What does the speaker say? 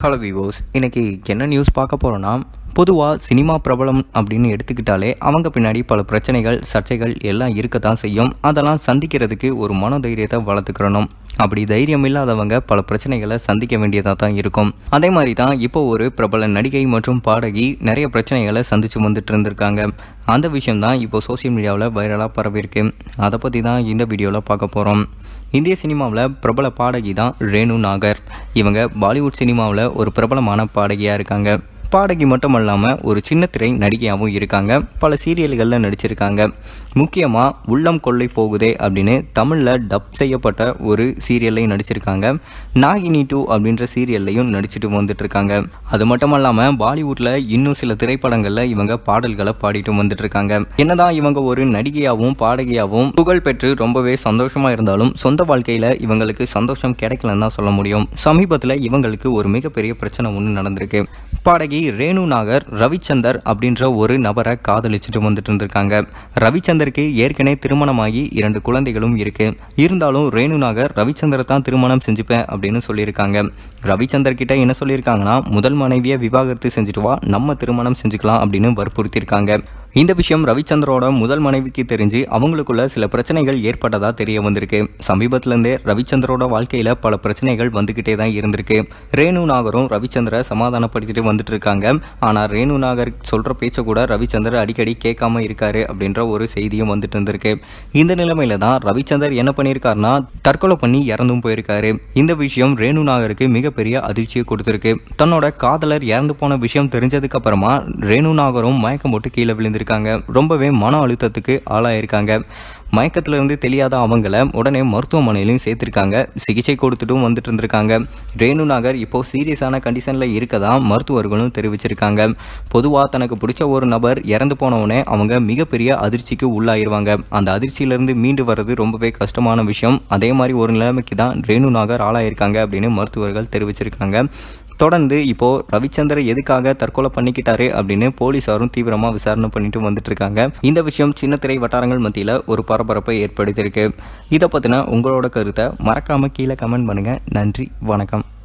hello விவோஸ் இன்னைக்கு என்ன news பார்க்க போகிறோன்னா பொதுவாக சினிமா பிரபலம் அப்படின்னு எடுத்துக்கிட்டாலே அவங்க பின்னாடி பல பிரச்சனைகள் சர்ச்சைகள் எல்லாம் இருக்க தான் செய்யும் அதெல்லாம் சந்திக்கிறதுக்கு ஒரு மனோதைரியத்தை வளர்த்துக்கிறணும் அப்படி தைரியம் இல்லாதவங்க பல பிரச்சனைகளை சந்திக்க வேண்டியதாக தான் இருக்கும் அதே மாதிரி தான் இப்போ ஒரு பிரபல நடிகை மற்றும் பாடகி நிறைய பிரச்சனைகளை சந்திச்சு வந்துட்டு இருந்திருக்காங்க அந்த விஷயம் தான் இப்போ சோசியல் மீடியாவில் வைரலாக பரவிருக்கு அதை பற்றி தான் இந்த வீடியோவில் பார்க்க போகிறோம் இந்திய சினிமாவில் பிரபல பாடகி தான் ரேணு நாகர் இவங்க பாலிவுட் சினிமாவில் ஒரு பிரபலமான பாடகியாக இருக்காங்க பாடகி மட்டும் இல்லாமல் ஒரு சின்ன திரை நடிகையாகவும் இருக்காங்க பல சீரியல்களில் நடிச்சிருக்காங்க முக்கியமாக உள்ளம் கொள்ளை போகுதே அப்படின்னு தமிழில் டப் செய்யப்பட்ட ஒரு சீரியல்லையும் நடிச்சிருக்காங்க நாகினி டூ அப்படின்ற சீரியல்லையும் நடிச்சிட்டு வந்துட்டு இருக்காங்க அது மட்டும் இல்லாமல் பாலிவுட்டில் இன்னும் சில திரைப்படங்களில் இவங்க பாடல்களை பாடிட்டு வந்துட்டு இருக்காங்க என்னதான் இவங்க ஒரு நடிகையாகவும் பாடகியாகவும் புகழ் பெற்று ரொம்பவே சந்தோஷமா இருந்தாலும் சொந்த வாழ்க்கையில் இவங்களுக்கு சந்தோஷம் கிடைக்கலன்னு தான் சொல்ல முடியும் சமீபத்தில் இவங்களுக்கு ஒரு மிகப்பெரிய பிரச்சனை ஒன்று நடந்திருக்கு பாடகி ரேணு நாகர் ரவிச்சந்தர் அப்படின்ற ஒரு நபரை காதலிச்சுட்டு வந்துட்டு இருந்திருக்காங்க ரவிச்சந்தருக்கு ஏற்கனவே திருமணமாகி இரண்டு குழந்தைகளும் இருக்கு இருந்தாலும் ரேணு நாகர் ரவிச்சந்தரை தான் திருமணம் செஞ்சுப்பேன் அப்படின்னு சொல்லியிருக்காங்க ரவிச்சந்தர் கிட்ட என்ன சொல்லியிருக்காங்கன்னா முதல் மனைவியை விவாகரத்து செஞ்சுட்டு வா நம்ம திருமணம் செஞ்சுக்கலாம் அப்படின்னு வற்புறுத்தியிருக்காங்க இந்த விஷயம் ரவிச்சந்திரோட முதல் மனைவிக்கு தெரிஞ்சு அவங்களுக்குள்ள சில பிரச்சனைகள் ஏற்பட்டதா தெரிய வந்திருக்கு சமீபத்திலேருந்தே ரவிச்சந்திரோட வாழ்க்கையில பல பிரச்சனைகள் வந்துகிட்டே தான் இருந்திருக்கு ரேணு நாகரும் ரவிச்சந்திர சமாதானப்படுத்திட்டு வந்துட்டு இருக்காங்க ஆனா ரேணு நாகர் சொல்ற பேச்ச கூட ரவிச்சந்தர் அடிக்கடி கேட்காம இருக்காரு அப்படின்ற ஒரு செய்தியும் வந்துட்டு இருந்திருக்கு இந்த நிலைமையில தான் ரவிச்சந்தர் என்ன பண்ணியிருக்காருன்னா தற்கொலை பண்ணி இறந்தும் போயிருக்காரு இந்த விஷயம் ரேணு நாகருக்கு மிகப்பெரிய அதிர்ச்சியை கொடுத்திருக்கு தன்னோட காதலர் இறந்து போன விஷயம் தெரிஞ்சதுக்கு அப்புறமா ரேணு நாகரும் மயக்கம் போட்டு கீழே விழுந்திருக்காங்க ரொம்பவே மன அழுத்தத்துக்கு ஆளாயிருக்காங்க மயக்கத்திலிருந்து தெரியாத அவங்கள உடனே மருத்துவமனையிலையும் சேர்த்திருக்காங்க சிகிச்சை கொடுத்துட்டும் வந்துட்டு இருந்திருக்காங்க ரேணு நாகர் இப்போ சீரியஸான கண்டிஷனில் இருக்கதா மருத்துவர்களும் தெரிவிச்சிருக்காங்க பொதுவாக தனக்கு பிடிச்ச ஒரு நபர் இறந்து போனவுடனே அவங்க மிகப்பெரிய அதிர்ச்சிக்கு உள்ளாயிருவாங்க அந்த அதிர்ச்சியிலிருந்து மீண்டு வர்றது ரொம்பவே கஷ்டமான விஷயம் அதே மாதிரி ஒரு நிலைமைக்கு தான் ரேணு நாகர் ஆளாயிருக்காங்க அப்படின்னு மருத்துவர்கள் தெரிவிச்சிருக்காங்க தொடர்ந்து இப்போ ரவிச்சந்திர எதுக்காக தற்கொலை பண்ணிக்கிட்டாரு அப்படின்னு போலீசாரும் தீவிரமா விசாரணை பண்ணிட்டு வந்துட்டு இருக்காங்க இந்த விஷயம் சின்ன திரை வட்டாரங்கள் மத்தியில் ஒரு பரபரப்பை ஏற்படுத்தியிருக்கு இதை பத்தின உங்களோட கருத்தை மறக்காம கீழே கமெண்ட் பண்ணுங்க நன்றி வணக்கம்